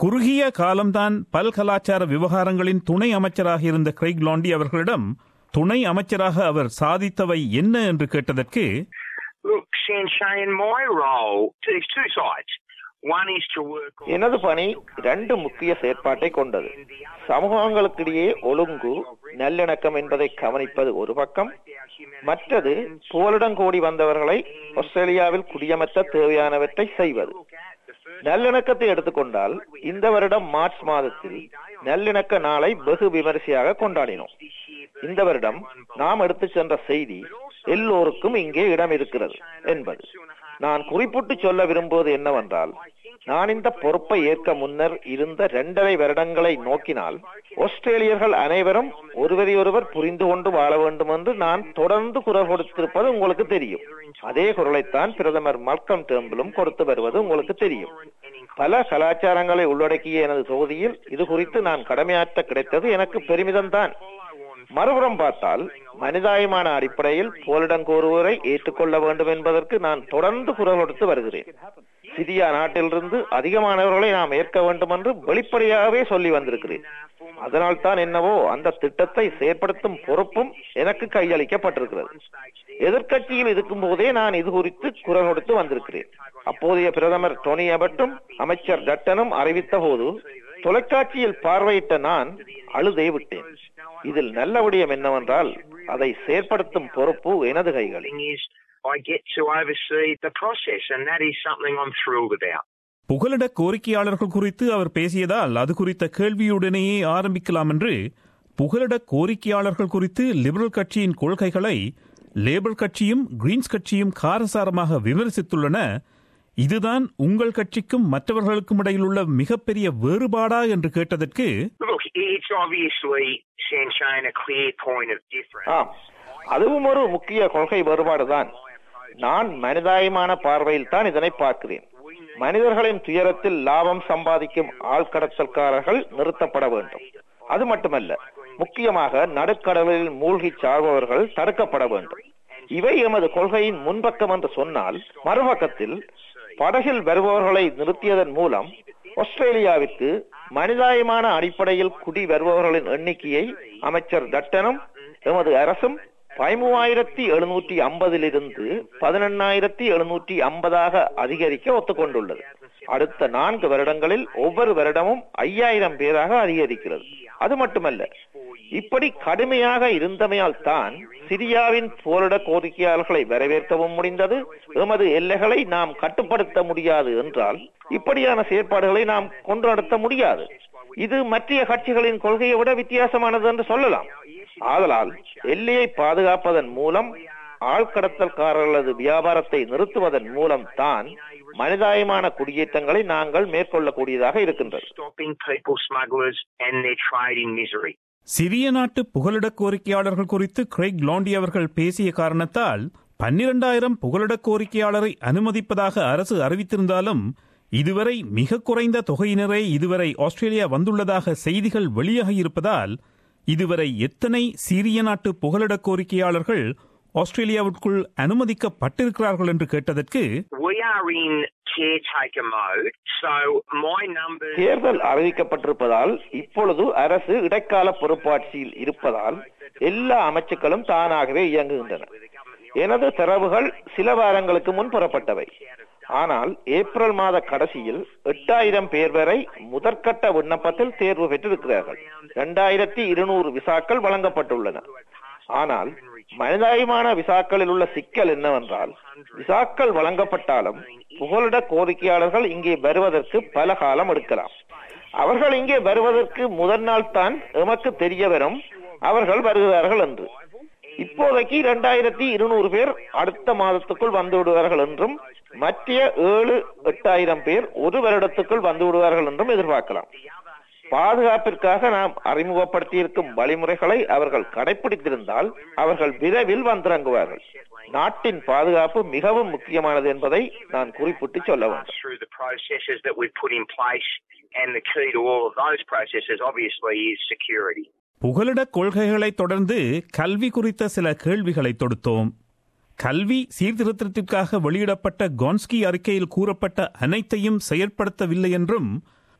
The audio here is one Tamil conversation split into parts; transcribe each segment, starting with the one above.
குறுகிய காலம்தான் பல்கலாச்சார விவகாரங்களின் துணை அமைச்சராக இருந்த கிரைக் லாண்டி அவர்களிடம் துணை அமைச்சராக அவர் சாதித்தவை என்ன என்று கேட்டதற்கு Look, Sanshane, my role, there's two sides. One is to work on எனது பணி இரண்டு முக்கிய செயற்பாட்டை கொண்டது சமூகங்களுக்கிடையே ஒழுங்கு நல்லிணக்கம் என்பதை கவனிப்பது ஒரு பக்கம் மற்றது புகலிடம் கூடி வந்தவர்களை ஆஸ்திரேலியாவில் குடியமர்த்த தேவையானவற்றை செய்வது நல்லிணக்கத்தை எடுத்துக்கொண்டால் இந்த வருடம் மார்ச் மாதத்தில் நல்லிணக்க நாளை வெகு விமரிசையாக கொண்டாடினோம் இந்த வருடம் நாம் எடுத்துச் சென்ற செய்தி எல்லோருக்கும் இங்கே இடம் இருக்கிறது என்பது நான் குறிப்பிட்டு சொல்ல விரும்புவது என்னவென்றால் நான் இந்த பொறுப்பை ஏற்க முன்னர் இருந்த இரண்டரை வருடங்களை நோக்கினால் ஆஸ்திரேலியர்கள் அனைவரும் ஒருவரையொருவர் புரிந்து கொண்டு வாழ வேண்டும் என்று நான் தொடர்ந்து குரல் கொடுத்திருப்பது உங்களுக்கு தெரியும் அதே குரலைத்தான் பிரதமர் மல்கம் டேம்பிளும் கொடுத்து வருவது உங்களுக்கு தெரியும் பல கலாச்சாரங்களை உள்ளடக்கிய எனது தொகுதியில் இது குறித்து நான் கடமையாற்ற கிடைத்தது எனக்கு பெருமிதம்தான் மறுபுறம் பார்த்தால் மனிதாயமான அடிப்படையில் போலிடம் கோருவோரை ஏற்றுக்கொள்ள வேண்டும் என்பதற்கு நான் தொடர்ந்து குரல் கொடுத்து வருகிறேன் சிரியா நாட்டிலிருந்து அதிகமானவர்களை நாம் ஏற்க வேண்டும் என்று வெளிப்படையாகவே சொல்லி வந்திருக்கிறேன் அதனால் தான் என்னவோ அந்த திட்டத்தை செயற்படுத்தும் பொறுப்பும் எனக்கு கையளிக்கப்பட்டிருக்கிறது எதிர்க்கட்சியில் இருக்கும் போதே நான் இது குறித்து குரல் கொடுத்து வந்திருக்கிறேன் அப்போதைய பிரதமர் டொனி அபட்டும் அமைச்சர் டட்டனும் அறிவித்த போது தொலைக்காட்சியில் பார்வையிட்ட நான் அழுதே விட்டேன் இதில் நல்ல விடயம் என்னவென்றால் அதை செயற்படுத்தும் பொறுப்பு எனது கைகளில் thing is I get to oversee the process, and that is something I'm thrilled about. புகலிட கோரிக்கையாளர்கள் குறித்து அவர் பேசியதால் அது குறித்த கேள்வியுடனேயே ஆரம்பிக்கலாம் என்று புகலிட கோரிக்கையாளர்கள் குறித்து லிபரல் கட்சியின் கொள்கைகளை லேபர் கட்சியும் கிரீன்ஸ் கட்சியும் காரசாரமாக விமர்சித்துள்ளன இதுதான் உங்கள் கட்சிக்கும் மற்றவர்களுக்கும் இடையில் உள்ள மிகப்பெரிய வேறுபாடா என்று கேட்டதற்கு Look, it's obviously, Sanshane, a clear point of difference. ஆம் அதுவும் ஒரு முக்கிய கொள்கை வேறுபாடுதான் நான் மனிதாயமான பார்வையில் தான் இதனை பார்க்கிறேன் மனிதர்களின் துயரத்தில் லாபம் சம்பாதிக்கும் ஆழ்கடத்தல்காரர்கள் நிறுத்தப்பட வேண்டும் அது மட்டுமல்ல முக்கியமாக நடுக்கடலில் மூழ்கி சார்பவர்கள் தடுக்கப்பட வேண்டும் இவை எமது கொள்கையின் முன்பக்கம் என்று சொன்னால் மறுபக்கத்தில் படகில் வருபவர்களை நிறுத்தியதன் மூலம் ஆஸ்திரேலியாவிற்கு மனிதாயமான அடிப்படையில் குடி வருபவர்களின் எண்ணிக்கையை அமைச்சர் டட்டனும் எமது அரசும் பதிமூவாயிரத்தி எழுநூற்றி ஐம்பதிலிருந்து பதினெண்ணாயிரத்தி எழுநூற்றி ஐம்பதாக அதிகரிக்க ஒத்துக்கொண்டுள்ளது அடுத்த நான்கு வருடங்களில் ஒவ்வொரு வருடமும் ஐயாயிரம் பேராக அதிகரிக்கிறது அது மட்டுமல்ல இப்படி கடுமையாக இருந்தமையால் தான் சிரியாவின் போரிட கோரிக்கையாளர்களை வரவேற்கவும் முடிந்தது எமது எல்லைகளை நாம் கட்டுப்படுத்த முடியாது என்றால் இப்படியான செயற்பாடுகளை நாம் கொண்டு நடத்த முடியாது இது மற்ற கட்சிகளின் கொள்கையை விட வித்தியாசமானது என்று சொல்லலாம் ஆதலால் எல்லையை பாதுகாப்பதன் மூலம் ஆழ்கடத்தல்காரர்களது வியாபாரத்தை நிறுத்துவதன் மூலம் தான் மனிதாயமான குடியேற்றங்களை நாங்கள் மேற்கொள்ளக்கூடியதாக இருக்கின்றது Stopping people smugglers and their trade in misery. சிறிய நாட்டு புகலிட கோரிக்கையாளர்கள் குறித்து கிரைக் லாண்டி அவர்கள் பேசிய காரணத்தால் பன்னிரண்டாயிரம் புகலிட கோரிக்கையாளரை அனுமதிப்பதாக அரசு அறிவித்திருந்தாலும் இதுவரை மிக குறைந்த தொகையினரே இதுவரை ஆஸ்திரேலியா வந்துள்ளதாக செய்திகள் வெளியாகி இருப்பதால் இதுவரை எத்தனை சீரிய நாட்டு புகலிட கோரிக்கையாளர்கள் ஆஸ்திரேலியாவிற்குள் அனுமதிக்கப்பட்டிருக்கிறார்கள் என்று கேட்டதற்கு We are in caretaker mode, so my numbers. தேர்தல் அறிவிக்கப்பட்டிருப்பதால் இப்பொழுது அரசு இடைக்கால பொறுப்பாட்சியில் இருப்பதால் எல்லா அமைச்சுக்களும் தானாகவே இயங்குகின்றன எனது தரவுகள் சில வாரங்களுக்கு முன் புறப்பட்டவை ஆனால் ஏப்ரல் மாத கடைசியில் எட்டாயிரம் பேர் வரை முதற்கட்ட விண்ணப்பத்தில் தேர்வு பெற்றிருக்கிறார்கள் இரண்டாயிரத்தி இருநூறு விசாக்கள் வழங்கப்பட்டுள்ளன ஆனால் மனிதாயமான விசாக்களில் உள்ள சிக்கல் என்னவென்றால் விசாக்கள் வழங்கப்பட்டாலும் புகலிட கோரிக்கையாளர்கள் இங்கே வருவதற்கு பல காலம் எடுக்கலாம் அவர்கள் இங்கே வருவதற்கு முதல் நாள் தான் எமக்கு தெரிய வரும் அவர்கள் வருகிறார்கள் என்று இப்போதைக்கு இரண்டாயிரத்தி இருநூறு பேர் அடுத்த மாதத்துக்குள் வந்து விடுவார்கள் என்றும் மற்ற ஏழு எட்டாயிரம் பேர் ஒரு வருடத்துக்குள் வந்து விடுவார்கள் என்றும் எதிர்பார்க்கலாம் பாதுகாப்பிற்காக நாம் அறிமுகப்படுத்தியிருக்கும் வழிமுறைகளை அவர்கள் கடைபிடித்திருந்தால் அவர்கள் விரைவில் வந்திறங்குவார்கள் நாட்டின் பாதுகாப்பு மிகவும் முக்கியமானது என்பதை நான் குறிப்பிட்டு சொல்ல வேண்டும் through the processes that we've put in place, and the key to all of those processes, obviously, is security. புகலிட கொள்கைகளைத் தொடர்ந்து கல்வி குறித்த சில கேள்விகளை தொடுத்தோம் கல்வி சீர்திருத்தத்திற்காக வெளியிடப்பட்ட கான்ஸ்கி அறிக்கையில் கூறப்பட்ட அனைத்தையும் செயற்படுத்தவில்லை என்றும்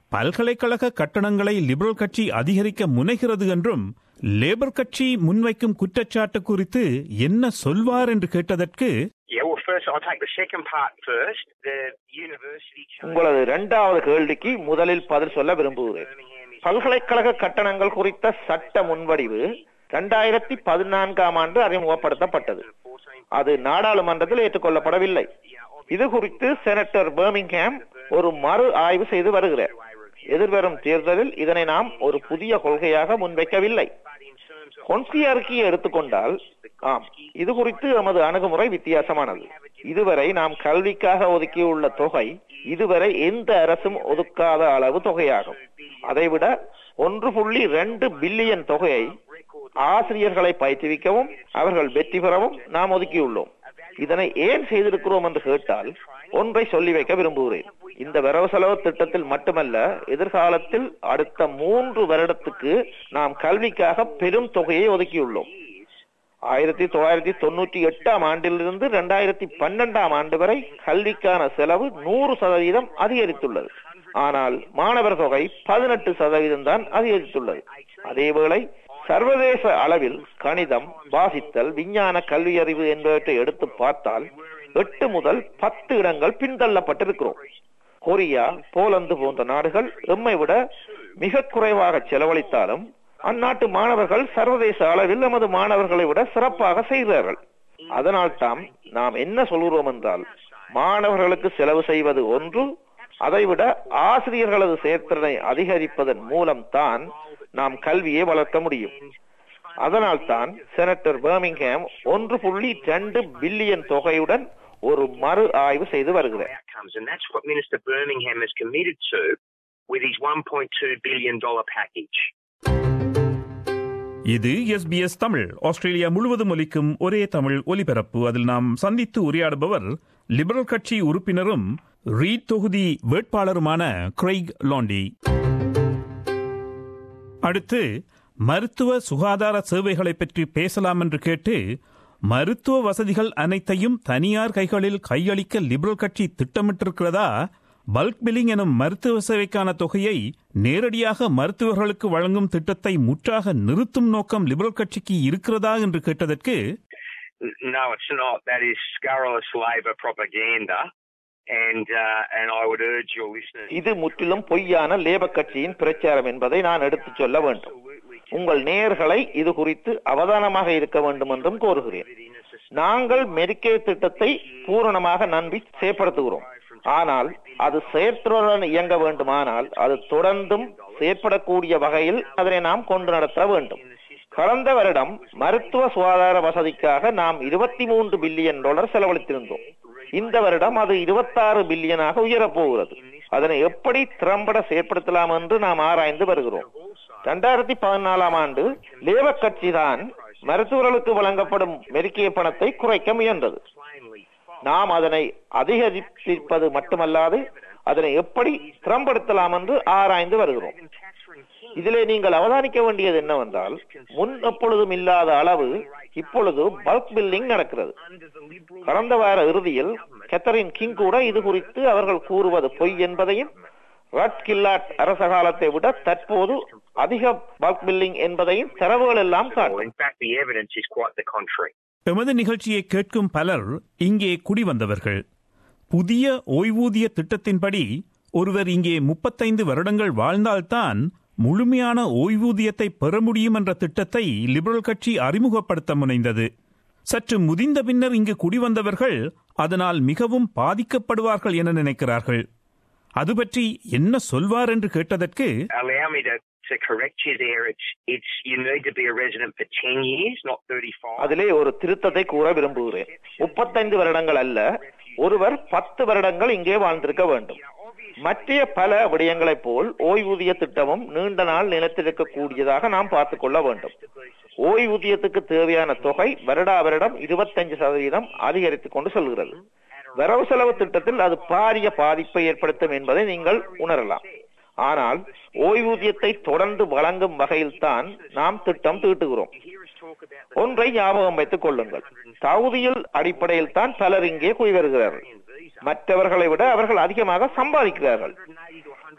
பல்கலைக்கழக கட்டணங்களை லிபரல் கட்சி அதிகரிக்க முனைகிறது என்றும் லேபர் கட்சி முன்வைக்கும் குற்றச்சாட்டு குறித்து என்ன சொல்வார் என்று கேட்டதற்கு Yeah, well, first I'll take the second part first. The university. உங்களது இரண்டாவது கேள்விக்கு முதலில் பதில் சொல்ல விரும்புகிறேன் பல்கலைக்கழக கட்டணங்கள் குறித்த சட்ட முன்வடிவு இரண்டாயிரத்தி பதினான்காம் ஆண்டு அறிமுகப்படுத்தப்பட்டது அது நாடாளுமன்றத்தில் ஏற்றுக்கொள்ளப்படவில்லை இது குறித்து செனட்டர் பர்மிங்ஹாம் ஒரு மறு ஆய்வு செய்து வருகிறார் எதிர்வரும் தேர்தலில் இதனை நாம் ஒரு புதிய கொள்கையாக முன்வைக்கவில்லை கொன்சி அறிக்கையை எடுத்துக்கொண்டால் ஆம் இது குறித்து எமது அணுகுமுறை வித்தியாசமானது இதுவரை நாம் கல்விக்காக ஒதுக்கியுள்ள தொகை இதுவரை எந்த அரசும் ஒதுக்காத அளவு தொகையாகும் அதைவிட ஒன்று புள்ளி ரெண்டு பில்லியன் தொகையை ஆசிரியர்களை பயிற்றுவிக்கவும் அவர்கள் வெற்றி பெறவும் நாம் ஒதுக்கியுள்ளோம் இதனை ஏன் செய்திருக்கிறோம் என்று கேட்டால் ஒன்றை சொல்லி வைக்க விரும்புகிறேன் இந்த வரவு செலவு திட்டத்தில் மட்டுமல்ல எதிர்காலத்தில் அடுத்த மூன்று வருடத்துக்கு நாம் கல்விக்காக பெரும் தொகையை ஒதுக்கியுள்ளோம் ஆயிரத்தி தொள்ளாயிரத்தி தொண்ணூற்றி எட்டாம் ஆண்டிலிருந்து இரண்டாயிரத்தி பன்னெண்டாம் ஆண்டு வரை கல்விக்கான செலவு நூறு சதவீதம் அதிகரித்துள்ளது ஆனால் மாணவர் தொகை பதினெட்டு சதவீதம் தான் அதிகரித்துள்ளது அதேவேளை சர்வதேச அளவில் கணிதம் வாசித்தல் விஞ்ஞான கல்வி அறிவு என்பவற்றை எடுத்து பார்த்தால் எட்டு முதல் பத்து இடங்கள் பின்தள்ளப்பட்டிருக்கிறோம் கொரியா போலந்து போன்ற நாடுகள் எம்மை விட மிக குறைவாக செலவழித்தாலும் அந்நாட்டு மாணவர்கள் சர்வதேச அளவில் நமது மாணவர்களை விட சிறப்பாக செய்கிறார்கள் அதனால்தான் நாம் என்ன சொல்கிறோம் என்றால் மாணவர்களுக்கு செலவு செய்வது ஒன்று அதைவிட ஆசிரியர்களது செயற்திறனை அதிகரிப்பதன் மூலம் தான் நாம் கல்வியை வளர்க்க முடியும் அதனால்தான் செனட்டர் பர்மிங்ஹாம் ஒன்று புள்ளி ரெண்டு பில்லியன் தொகையுடன் ஒரு மறு ஆய்வு செய்து வருகிறார் outcomes, and that's what Minister Birmingham has committed to with his $1.2 billion package. இது எஸ்பிஎஸ் தமிழ் ஆஸ்திரேலியா முழுவதும் ஒலிக்கும் ஒரே தமிழ் ஒலிபரப்பு அதில் நாம் சந்தித்து உரையாடுபவர் லிபரல் கட்சி உறுப்பினரும் ரீட் தொகுதி வேட்பாளருமான கிரெய்க் லாண்டி அடுத்து மருத்துவ சுகாதார சேவைகளை பற்றி பேசலாம் என்று கேட்டு மருத்துவ வசதிகள் அனைத்தையும் தனியார் கைகளில் கையளிக்க லிபரல் கட்சி திட்டமிட்டிருக்கிறதா பல்க் பில்லிங் எனும் மருத்துவ சேவைக்கான தொகையை நேரடியாக மருத்துவர்களுக்கு வழங்கும் திட்டத்தை முற்றாக நிறுத்தும் நோக்கம் லிபரல் கட்சிக்கு இருக்கிறதா என்று கேட்டதற்கு No, it's not. That is scurrilous Labor propaganda. And uh, and I would urge your listeners. இது முற்றிலும் பொய்யான லேபர் கட்சியின் பிரச்சாரம் என்பதை நான் எடுத்துச் சொல்ல வேண்டும் உங்கள் நேயர்களை இது குறித்து அவதானமாக இருக்க வேண்டும் என்றும் கோருகிறேன் நாங்கள் மெடிக்கே திட்டத்தை பூரணமாக நம்பி செயற்படுத்துகிறோம் ஆனால் அது செயற்திறனுடன் இயங்க வேண்டுமானால் அது தொடர்ந்தும் செயற்படக்கூடிய வகையில் அதனை நாம் கொண்டு நடத்த வேண்டும் கடந்த வருடம் மருத்துவ சுகாதார வசதிக்காக நாம் இருபத்தி மூன்று பில்லியன் டாலர் செலவழித்திருந்தோம் இந்த வருடம் அது இருபத்தாறு பில்லியனாக உயரப் போகிறது அதனை எப்படி திறம்பட செயற்படுத்தலாம் என்று நாம் ஆராய்ந்து வருகிறோம் இரண்டாயிரத்தி பதினாலாம் ஆண்டு லேபர் கட்சி தான் மருத்துவர்களுக்கு வழங்கப்படும் மெரிக்கிய பணத்தை குறைக்க முயன்றது நாம் அதனை அதிகரிப்பது மட்டுமல்லாது அதனை எப்படி திறம்படுத்தலாம் என்று ஆராய்ந்து வருகிறோம் இதிலே நீங்கள் அவதானிக்க வேண்டியது என்னவென்றால் முன் எப்பொழுதும் இல்லாத அளவு இப்பொழுது பல்க் பில்லிங் நடக்கிறது கடந்த வார இறுதியில் கெத்தரின் கிங் கூட இது குறித்து அவர்கள் கூறுவது பொய் என்பதையும் ரட் கில்லாட் அரச காலத்தை விட தற்போது அதிக பல்க் பில்லிங் என்பதையும் தரவுகள் எல்லாம் காட்டும் In fact, the evidence is quite the contrary. எமது நிகழ்ச்சியை கேட்கும் பலர் இங்கே குடி வந்தவர்கள் புதிய ஓய்வூதிய திட்டத்தின்படி ஒருவர் இங்கே முப்பத்தைந்து வருடங்கள் வாழ்ந்தால்தான் முழுமையான ஓய்வூதியத்தை பெற முடியும் என்ற திட்டத்தை லிபரல் கட்சி அறிமுகப்படுத்த முனைந்தது சற்று முதிந்த பின்னர் இங்கு குடிவந்தவர்கள் அதனால் மிகவும் பாதிக்கப்படுவார்கள் என நினைக்கிறார்கள் அது பற்றி என்ன சொல்வார் என்று கேட்டதற்கு Allow me to, to correct you there. It's it's you need to be a resident for ten years, not thirty five. அதிலே ஒரு திருத்தத்தை கூற விரும்புகிறேன் முப்பத்தைந்து வருடங்கள் அல்ல ஒருவர் பத்து வருடங்கள் இங்கே வாழ்ந்திருக்க வேண்டும் மற்ற பல விடயங்களைப் போல் ஓய்வூதிய திட்டமும் நீண்ட நாள் நிலைத்திருக்கக்கூடியதாக நாம் பார்த்துக் கொள்ள வேண்டும் ஓய்வூதியத்துக்கு தேவையான தொகை வருடா வருடம் இருபத்தஞ்சு சதவீதம் அதிகரித்துக் கொண்டு செல்கிறது வரவு செலவு திட்டத்தில் அது பாரிய பாதிப்பை ஏற்படுத்தும் என்பதை நீங்கள் உணரலாம் ஆனால் ஓய்வூதியத்தை தொடர்ந்து வழங்கும் வகையில்தான் நாம் திட்டம் தீட்டுகிறோம் ஒன்றை ஞாபகம் வைத்துக் கொள்ளுங்கள் தகுதியில் அடிப்படையில் தான் பலர் இங்கே குடி வருகிறார்கள் மற்றவர்களை விட அவர்கள் அதிகமாக சம்பாதிக்கிறார்கள்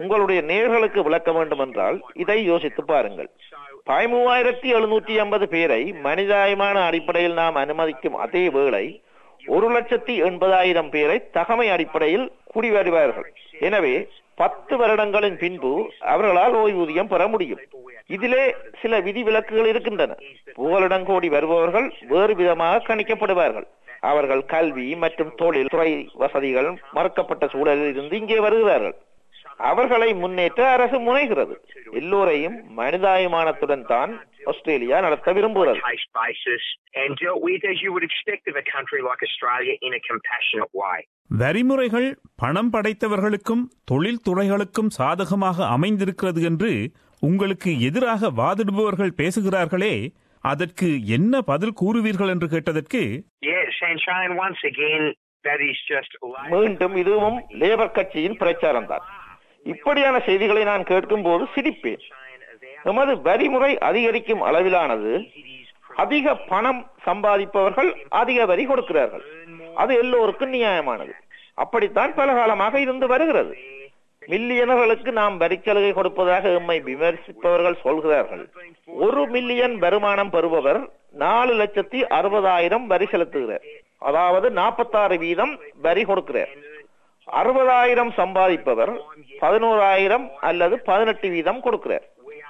உங்களுடைய நேர்களுக்கு விளக்க வேண்டும் என்றால் இதை யோசித்து பாருங்கள் பதிமூவாயிரத்தி எழுநூற்றி ஐம்பது பேரை மனிதாயமான அடிப்படையில் நாம் அனுமதிக்கும் அதே வேளை ஒரு லட்சத்தி எண்பதாயிரம் பேரை தகமை அடிப்படையில் குடிவருவார்கள் எனவே பத்து வருடங்களின் பின்பு அவர்களால் ஓய்வூதியம் பெற முடியும் இதிலே சில விதிவிலக்குகள் இருக்கின்றன புகலிடங்கோடி வருபவர்கள் வேறு விதமாக கணிக்கப்படுவார்கள் அவர்கள் கல்வி மற்றும் தொழில் துறை வசதிகள் மறுக்கப்பட்ட சூழலில் இருந்து இங்கே வருகிறார்கள் அவர்களை முன்னேற்ற அரசு முனைகிறது எல்லோரையும் மனிதாயமானத்துடன் தான் ஆஸ்திரேலியா நடத்த விரும்புகிறது case basis and dealt with as you would expect of a country like Australia in a compassionate way. வரிமுறைகள் பணம் படைத்தவர்களுக்கும் தொழில் துறைகளுக்கும் சாதகமாக அமைந்திருக்கிறது என்று உங்களுக்கு எதிராக வாதிடுபவர்கள் பேசுகிறார்களே அதற்கு என்ன பதில் கூறுவீர்கள் என்று கேட்டதற்கு Yeah, Sanchane, once again, that is just மீண்டும் இதுவும் லேபர் கட்சியின் பிரச்சாரம் தான் இப்படியான செய்திகளை நான் கேட்கும் போது சிரிப்பேன் எமது வரிமுறை அதிகரிக்கும் அளவிலானது அதிக பணம் சம்பாதிப்பவர்கள் அதிக வரி கொடுக்கிறார்கள் அது எல்லோருக்கும் நியாயமானது அப்படித்தான் பல காலமாக இருந்து வருகிறது மில்லியனர்களுக்கு நாம் வரிச்சலுகை கொடுப்பதாக எம்மை விமர்சிப்பவர்கள் சொல்கிறார்கள் ஒரு மில்லியன் வருமானம் பெறுபவர் நாலு லட்சத்தி அறுபதாயிரம் வரி செலுத்துகிறார் அதாவது நாற்பத்தாறு வீதம் வரி கொடுக்கிறார் அறுபதாயிரம் சம்பாதிப்பவர் பதினோராயிரம் அல்லது பதினெட்டு வீதம் கொடுக்கிறார்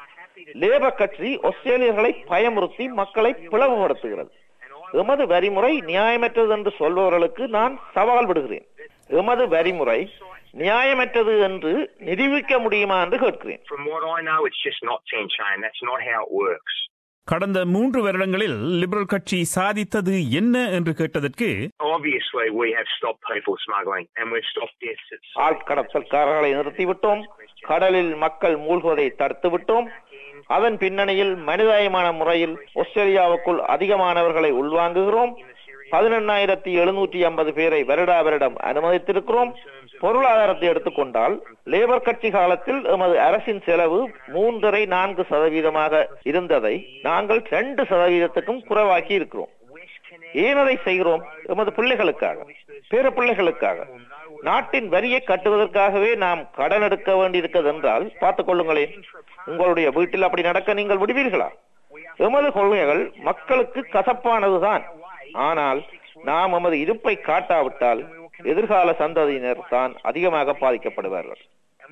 லேபர் கட்சி ஆஸ்திரேலியர்களை பயமுறுத்தி மக்களை பிளவுபடுத்துகிறது எமது வரிமுறை நியாயமற்றது என்று சொல்பவர்களுக்கு நான் சவால் விடுகிறேன் எமது வரிமுறை நியாயமற்றது என்று நிரூபிக்க முடியுமா என்று கேட்கிறேன் From what I know, it's just not Sanchane. That's not how it works. கடந்த மூன்று வருடங்களில் லிபரல் கட்சி சாதித்தது என்ன என்று கேட்டதற்கு Obviously, we have stopped people smuggling and we've stopped deaths at sea. ஆட்கடத்தல்காரர்களை நிறுத்திவிட்டோம் கடலில் மக்கள் மூழ்குவதை தடுத்து விட்டோம் அதன் பின்னணியில் மனிதாயமான முறையில் ஆஸ்திரேலியாவுக்குள் அதிகமானவர்களை உள்வாங்குகிறோம் பதினெண்ணாயிரத்தி எழுநூற்றி ஐம்பது பேரை வருடா வருடம் அனுமதித்திருக்கிறோம் பொருளாதாரத்தை எடுத்துக்கொண்டால் லேபர் கட்சி காலத்தில் எமது அரசின் செலவு மூன்றரை நான்கு சதவீதமாக இருந்ததை நாங்கள் ரெண்டு சதவீதத்துக்கும் குறைவாக்கி இருக்கிறோம் ஏன் அதை செய்கிறோம் எமது பிள்ளைகளுக்காக பேர பிள்ளைகளுக்காக நாட்டின் வரியை கட்டுவதற்காகவே நாம் கடன் எடுக்க வேண்டியிருக்கிறது என்றால் பார்த்துக் கொள்ளுங்களேன் உங்களுடைய வீட்டில் அப்படி நடக்க நீங்கள் விடுவீர்களா எமது கொள்கைகள் மக்களுக்கு கசப்பானதுதான் ஆனால் நாம் எமது இருப்பை காட்டாவிட்டால் எதிர்கால சந்ததியினர் தான் அதிகமாக பாதிக்கப்படுவார்கள்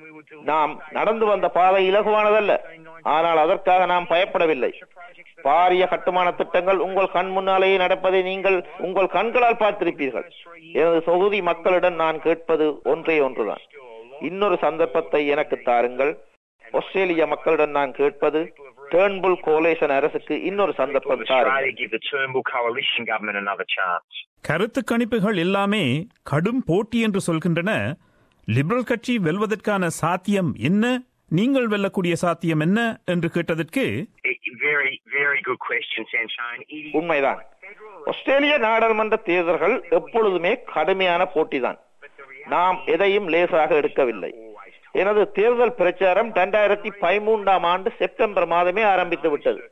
நாம் நடந்து வந்த பாதை இலகுவானதல்ல ஆனால் அதற்காக நாம் பயப்படவில்லை பாரிய கட்டுமான திட்டங்கள் உங்கள் கண் முன்னாலேயே நடப்பதை நீங்கள் உங்கள் கண்களால் பார்த்திருப்பீர்கள் எனது தொகுதி மக்களிடம் நான் கேட்பது ஒன்றே ஒன்றுதான் இன்னொரு சந்தர்ப்பத்தை எனக்கு தாருங்கள் ஆஸ்திரேலிய மக்களிடம் நான் கேட்பது டேர்ன்புல் கோலேஷன் அரசுக்கு இன்னொரு சந்தர்ப்பம் தாருங்கள் Australia give the Turnbull Coalition government another chance. கருத்து கணிப்புகள் எல்லாமே கடும் போட்டி என்று சொல்கின்றன லிபரல் கட்சி வெல்வதற்கான சாத்தியம் என்ன நீங்கள் வெல்லக்கூடிய சாத்தியம் என்ன என்று கேட்டதற்கு It- very, very good question, Sanchane. It is உண்மைதான் ஆஸ்திரேலிய நாடாளுமன்ற தேர்தல்கள் எப்பொழுதுமே கடுமையான போட்டிதான் நாம் எதையும் லேசாக எடுக்கவில்லை எனது தேர்தல் பிரச்சாரம் இரண்டாயிரத்தி பதிமூன்றாம் ஆண்டு செப்டம்பர் மாதமே ஆரம்பித்து விட்டது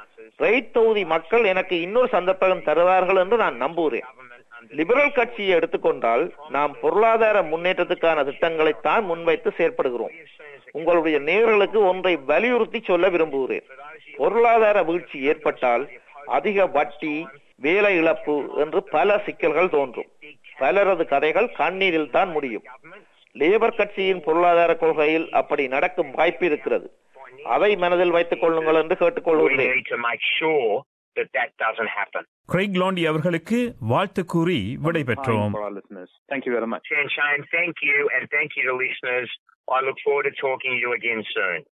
ரைட் தொகுதி மக்கள் எனக்கு இன்னொரு சந்தர்ப்பம் தருவார்கள் என்று நான் நம்புகிறேன் லிபரல் கட்சியை எடுத்துக்கொண்டால் நாம் பொருளாதார முன்னேற்றத்துக்கான திட்டங்களைத்தான் முன்வைத்து செயற்படுகிறோம் உங்களுடைய நேர்களுக்கு ஒன்றை வலியுறுத்தி சொல்ல விரும்புகிறேன் பொருளாதார வீழ்ச்சி ஏற்பட்டால் அதிக வட்டி வேலை இழப்பு என்று பல சிக்கல்கள் தோன்றும் பலரது கதைகள் கண்ணீரில் தான் முடியும் லேபர் கட்சியின் பொருளாதார கொள்கையில் அப்படி நடக்கும் வாய்ப்பு இருக்கிறது அதை மனதில் வைத்துக் கொள்ளுங்கள் என்று we கேட்டுக்கொள்கிறேன் need to make sure that that doesn't happen. Craig Laundy அவர்களுக்கு வாழ்த்து கூறி விடைபெற்றோம் for our listeners. Thank you very much. Sanchane, thank you, and thank you to listeners. I look forward to talking to you again soon.